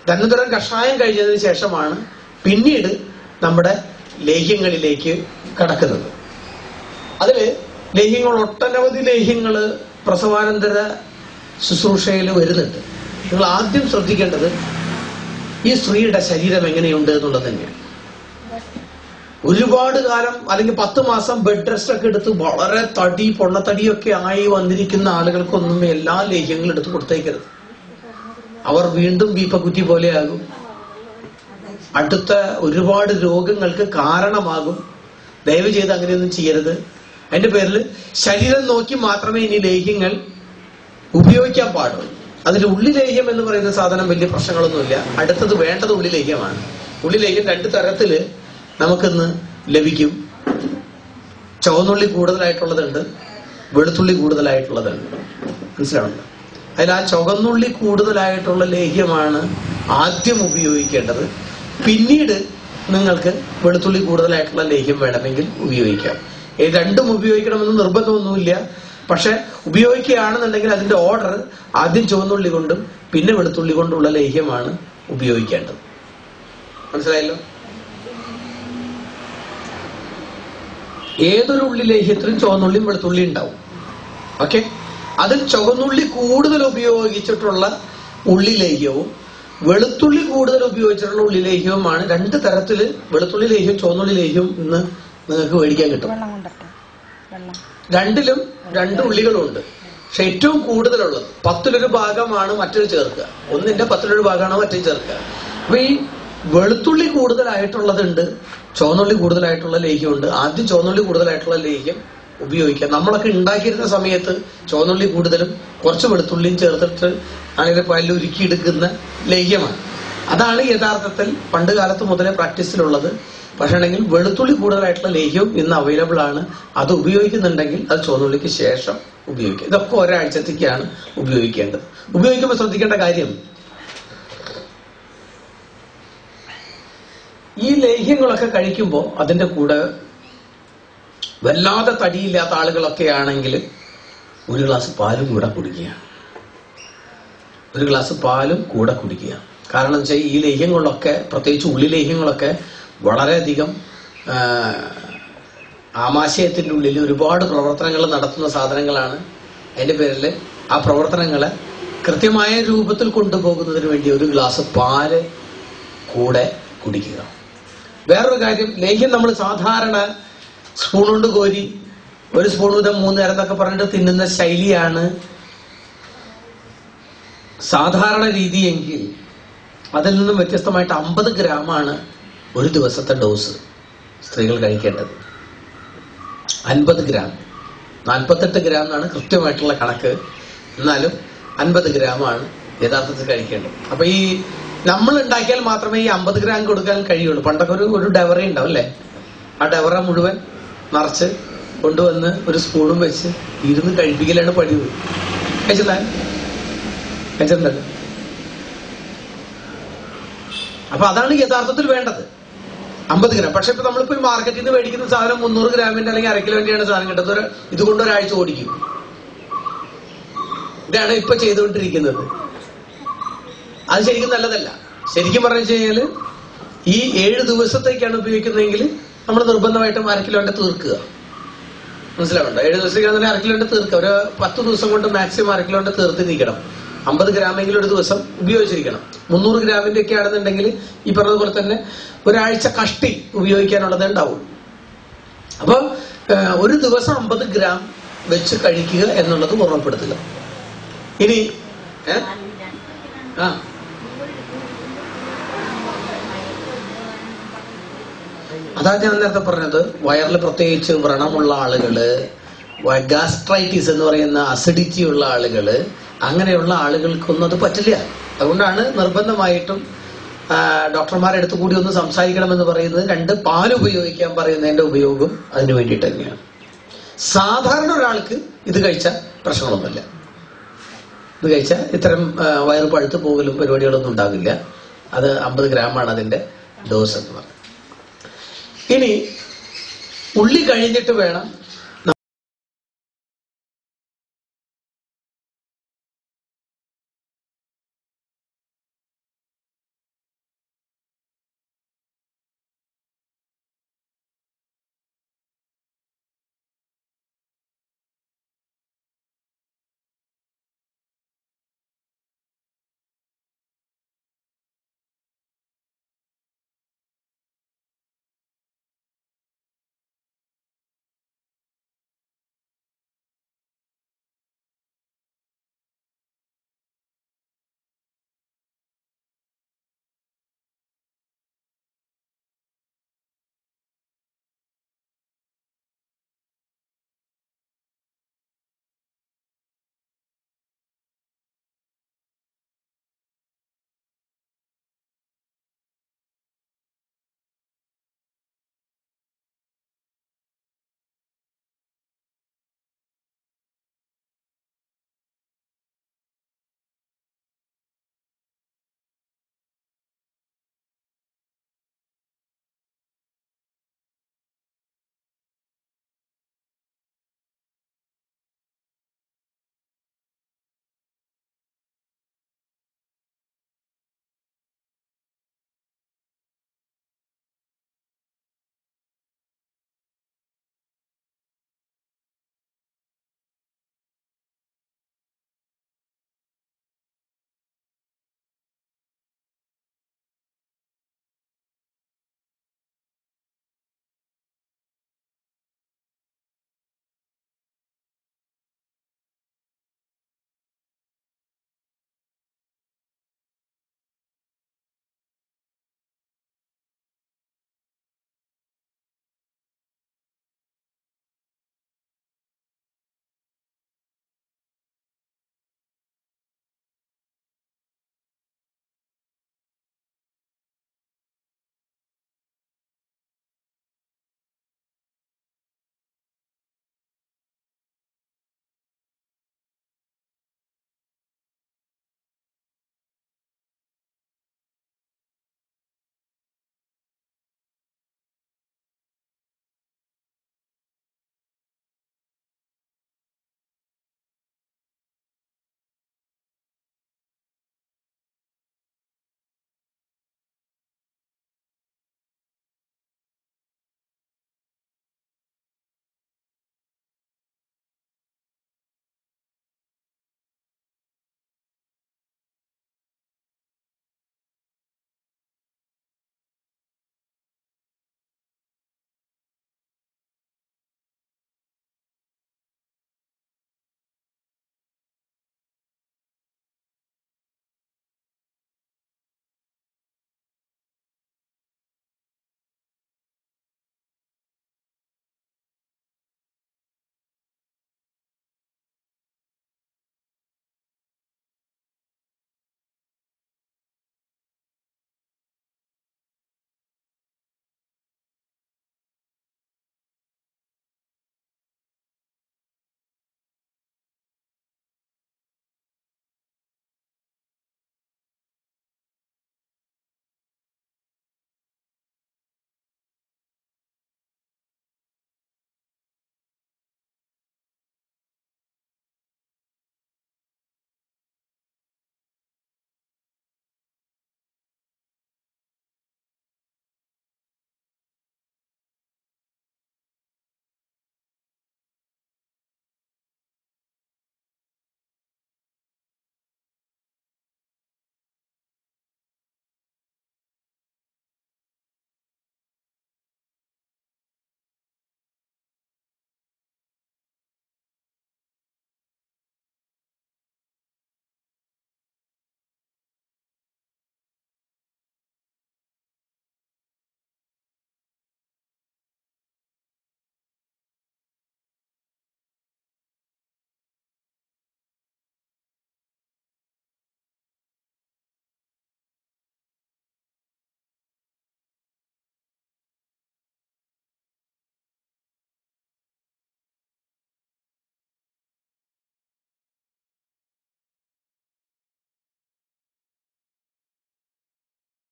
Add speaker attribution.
Speaker 1: ധനുതരം കഷായം കഴിഞ്ഞതിന് ശേഷമാണ് പിന്നീട് നമ്മുടെ ലേഹ്യങ്ങളിലേക്ക് കടക്കുന്നത് അതില് ലേഹ്യങ്ങൾ ഒട്ടനവധി ലേഹ്യങ്ങള് പ്രസവാനന്തര ശുശ്രൂഷയിൽ വരുന്നുണ്ട് നിങ്ങൾ ആദ്യം ശ്രദ്ധിക്കേണ്ടത് ഈ സ്ത്രീയുടെ ശരീരം എങ്ങനെയുണ്ട് എന്നുള്ളത് തന്നെയാണ് ഒരുപാട് കാലം അല്ലെങ്കിൽ പത്ത് മാസം ബെഡ് റെസ്റ്റ് ഒക്കെ എടുത്ത് വളരെ തടി പൊണ്ണത്തടിയൊക്കെ ആയി വന്നിരിക്കുന്ന ആളുകൾക്കൊന്നും എല്ലാ ലേഹ്യങ്ങളും എടുത്ത് കൊടുത്തേക്കരുത് അവർ വീണ്ടും ബീപ്പക്കുറ്റി പോലെയാകും അടുത്ത ഒരുപാട് രോഗങ്ങൾക്ക് കാരണമാകും ദയവ് ചെയ്ത് അങ്ങനെയൊന്നും ചെയ്യരുത് അതിന്റെ പേരിൽ ശരീരം നോക്കി മാത്രമേ ഇനി ലേഹ്യങ്ങൾ ഉപയോഗിക്കാൻ പാടുള്ളൂ അതിൽ ഉള്ളിലേഹ്യം എന്ന് പറയുന്ന സാധനം വലിയ പ്രശ്നങ്ങളൊന്നുമില്ല അടുത്തത് വേണ്ടത് ഉള്ളിലേഹ്യമാണ് ഉള്ളിലേഹ്യം രണ്ട് തരത്തില് നമുക്കിന്ന് ലഭിക്കും ചുവന്നുള്ളി കൂടുതലായിട്ടുള്ളതുണ്ട് വെളുത്തുള്ളി കൂടുതലായിട്ടുള്ളതുണ്ട് മനസ്സിലാവുന്നുണ്ടോ അതിൽ ആ ചുവന്നുള്ളി കൂടുതലായിട്ടുള്ള ലേഹ്യമാണ് ആദ്യം ഉപയോഗിക്കേണ്ടത് പിന്നീട് നിങ്ങൾക്ക് വെളുത്തുള്ളി കൂടുതലായിട്ടുള്ള ലേഹ്യം വേണമെങ്കിൽ ഉപയോഗിക്കാം ഈ രണ്ടും ഉപയോഗിക്കണമെന്ന് നിർബന്ധമൊന്നുമില്ല പക്ഷെ ഉപയോഗിക്കുകയാണെന്നുണ്ടെങ്കിൽ അതിന്റെ ഓർഡർ ആദ്യം ചുവന്നുള്ളി കൊണ്ടും പിന്നെ വെളുത്തുള്ളി കൊണ്ടുള്ള ലേഹ്യമാണ് ഉപയോഗിക്കേണ്ടത് മനസ്സിലായല്ലോ ഏതൊരു ഉള്ളി ലേഹ്യത്തിലും ചുവന്നുള്ളിയും വെളുത്തുള്ളിയും ഉണ്ടാവും ഓക്കെ അതിൽ ചുവന്നുള്ളി കൂടുതൽ ഉപയോഗിച്ചിട്ടുള്ള ഉള്ളി ലേഹ്യവും വെളുത്തുള്ളി കൂടുതൽ ഉപയോഗിച്ചിട്ടുള്ള ഉള്ളി ലേഹ്യവുമാണ് രണ്ട് തരത്തില് വെളുത്തുള്ളി ലേഹ്യവും ചുവന്നുള്ളി ലേഹ്യവും ഇന്ന് നിങ്ങൾക്ക് മേടിക്കാൻ കിട്ടും
Speaker 2: വെള്ളം കൊണ്ടട്ടെ വെള്ളം
Speaker 1: രണ്ടിലും രണ്ട് ഉള്ളികളുണ്ട് പക്ഷെ ഏറ്റവും കൂടുതലുള്ളത് പത്തിലൊരു ഭാഗമാണ് മറ്റൊരു ചേർക്കുക ഒന്നിന്റെ പത്തിലൊരു ഭാഗമാണ് മറ്റൊരു ചേർക്കുക അപ്പൊ ഈ വെളുത്തുള്ളി കൂടുതലായിട്ടുള്ളതുണ്ട് ചുവന്നുള്ളി കൂടുതലായിട്ടുള്ള ലേഹ്യമുണ്ട് ആദ്യം ചുവന്നുള്ളി കൂടുതലായിട്ടുള്ള ലേഹ്യം ഉപയോഗിക്കാം നമ്മളൊക്കെ ഉണ്ടാക്കിയിരുന്ന സമയത്ത് ചുവന്നുള്ളി കൂടുതലും കുറച്ച് വെളുത്തുള്ളിയും ചേർത്തിട്ട് അങ്ങനെ പല്ലുരുക്കി എടുക്കുന്ന ലേഹ്യമാണ് അതാണ് യഥാർത്ഥത്തിൽ പണ്ട് കാലത്ത് മുതലേ പ്രാക്ടീസിലുള്ളത് പക്ഷേ ആണെങ്കിൽ വെളുത്തുള്ളി കൂടുതലായിട്ടുള്ള ലേഹ്യവും ഇന്ന് അവൈലബിൾ ആണ് അത് ഉപയോഗിക്കുന്നുണ്ടെങ്കിൽ അത് ചുവന്നുള്ളിക്ക് ശേഷം ഉപയോഗിക്കുക ഇതൊക്കെ ഒരാഴ്ചത്തേക്കാണ് ഉപയോഗിക്കേണ്ടത് ഉപയോഗിക്കുമ്പോൾ ശ്രദ്ധിക്കേണ്ട കാര്യം ഈ ലേഹ്യങ്ങളൊക്കെ കഴിക്കുമ്പോൾ അതിന്റെ കൂടെ വല്ലാതെ തടിയില്ലാത്ത ആളുകളൊക്കെ ആണെങ്കിൽ ഒരു ഗ്ലാസ് പാലും കൂടെ കുടിക്കുക ഒരു ഗ്ലാസ് പാലും കൂടെ കുടിക്കുക കാരണം വെച്ചാൽ ഈ ലേഹ്യങ്ങളിലൊക്കെ പ്രത്യേകിച്ച് ഉള്ളി ലേഹ്യങ്ങളൊക്കെ വളരെയധികം ആ, ആമാശയത്തിന്റെ ഉള്ളിൽ ഒരുപാട് പ്രവർത്തനങ്ങൾ നടത്തുന്ന സാധനങ്ങളാണ് അതിന്റെ പേരിൽ ആ പ്രവർത്തനങ്ങളെ കൃത്യമായ രൂപത്തിൽ കൊണ്ടുപോകുന്നതിന് വേണ്ടി ഒരു ഗ്ലാസ് പാല് കൂടെ കുടിക്കുക വേറൊരു കാര്യം ലേഹ്യം നമ്മൾ സാധാരണ സ്പൂൺ കൊണ്ട് കോരി ഒരു സ്പൂൺ വീതം മൂന്ന് നേരം എന്നൊക്കെ പറഞ്ഞിട്ട് തിന്നുന്ന ശൈലിയാണ് സാധാരണ രീതിയെങ്കിൽ അതിൽ നിന്നും വ്യത്യസ്തമായിട്ട് അമ്പത് ഗ്രാമാണ് ഒരു ദിവസത്തെ ഡോസ് സ്ത്രീകൾ കഴിക്കേണ്ടത് അൻപത് ഗ്രാം നാൽപ്പത്തെട്ട് ഗ്രാം എന്നാണ് കൃത്യമായിട്ടുള്ള കണക്ക് എന്നാലും അൻപത് ഗ്രാമാണ് യഥാർത്ഥത്തിൽ കഴിക്കേണ്ടത് അപ്പൊ ഈ നമ്മൾ ഉണ്ടാക്കിയാൽ മാത്രമേ ഈ അമ്പത് ഗ്രാം കൊടുക്കാൻ കഴിയുള്ളൂ പണ്ടൊക്കെ ഒരു ഒരു ഡെവറ ഉണ്ടാവും അല്ലേ ആ ഡെവറ മുഴുവൻ നിറച്ച് കൊണ്ടുവന്ന് ഒരു സ്പൂണും വെച്ച് ഇരുന്ന് കഴിപ്പിക്കലാണ് പതിവ് കഴിച്ചില്ല കഴിച്ചിട്ടുണ്ടല്ലോ അപ്പൊ അതാണ് യഥാർത്ഥത്തിൽ വേണ്ടത് അമ്പത് ഗ്രാം പക്ഷെ ഇപ്പൊ നമ്മളിപ്പോ ഈ മാർക്കറ്റിൽ നിന്ന് മേടിക്കുന്ന സാധനം മുന്നൂറ് ഗ്രാമിന്റെ അല്ലെങ്കിൽ അര കിലോന്റെയാണ് സാധനം കിട്ടുന്നത് ഒരു ഇതുകൊണ്ട് ഒരാഴ്ച ഓടിക്കും ഇതാണ് ഇപ്പൊ ചെയ്തുകൊണ്ടിരിക്കുന്നത് അത് ശരിക്കും നല്ലതല്ല ശരിക്കും പറഞ്ഞു കഴിഞ്ഞാല് ഈ ഏഴ് ദിവസത്തേക്കാണ് ഉപയോഗിക്കുന്നതെങ്കിൽ നമ്മൾ നിർബന്ധമായിട്ടും അര കിലോന്റെ തീർക്കുക മനസ്സിലാവണ്ട ഏഴ് ദിവസത്തേക്കാണെങ്കിൽ അര കിലോന്റെ തീർക്കുക ഒരു പത്ത് ദിവസം കൊണ്ട് മാക്സിമം അര കിലോന്റെ തീർത്തിരിക്കണം അമ്പത് ഗ്രാമെങ്കിലും ഒരു ദിവസം ഉപയോഗിച്ചിരിക്കണം മുന്നൂറ് ഗ്രാമിന്റെ ഒക്കെ ആണെന്നുണ്ടെങ്കിൽ ഈ പറഞ്ഞതുപോലെ തന്നെ ഒരാഴ്ച കഷ്ടി ഉപയോഗിക്കാനുള്ളത് ഉണ്ടാവും അപ്പൊ ഏഹ്, ഒരു ദിവസം അമ്പത് ഗ്രാം വെച്ച് കഴിക്കുക എന്നുള്ളത് ഓർമ്മപ്പെടുത്തുക ഇനി ഏ? ആ അതാ ഞാൻ നേരത്തെ പറഞ്ഞത് വയറിൽ പ്രത്യേകിച്ച് വ്രണമുള്ള ആളുകള് ഗാസ്ട്രൈറ്റിസ് എന്ന് പറയുന്ന അസിഡിറ്റി ഉള്ള ആളുകള് അങ്ങനെയുള്ള ആളുകൾക്കൊന്നും അത് പറ്റില്ല അതുകൊണ്ടാണ് നിർബന്ധമായിട്ടും ആ, ഡോക്ടർമാരുടെ അടുത്ത് കൂടി ഒന്ന് സംസാരിക്കണമെന്ന് പറയുന്നത് രണ്ട് പാൽ ഉപയോഗിക്കാൻ പറയുന്നതിന്റെ ഉപയോഗം അതിനു വേണ്ടിയിട്ട് തന്നെയാണ് സാധാരണ ഒരാൾക്ക് ഇത് കഴിച്ചാൽ പ്രശ്നങ്ങളൊന്നുമില്ല ഇത് കഴിച്ചാൽ ഇത്തരം ആ, വയറ് പഴുത്ത് പോകലും പരിപാടികളൊന്നും ഉണ്ടാകില്ല അത് അമ്പത് ഗ്രാമാണ് അതിന്റെ ഡോസ് എന്ന് പറയുന്നത് ഇനി ഉള്ളി കഴിഞ്ഞിട്ട് വേണം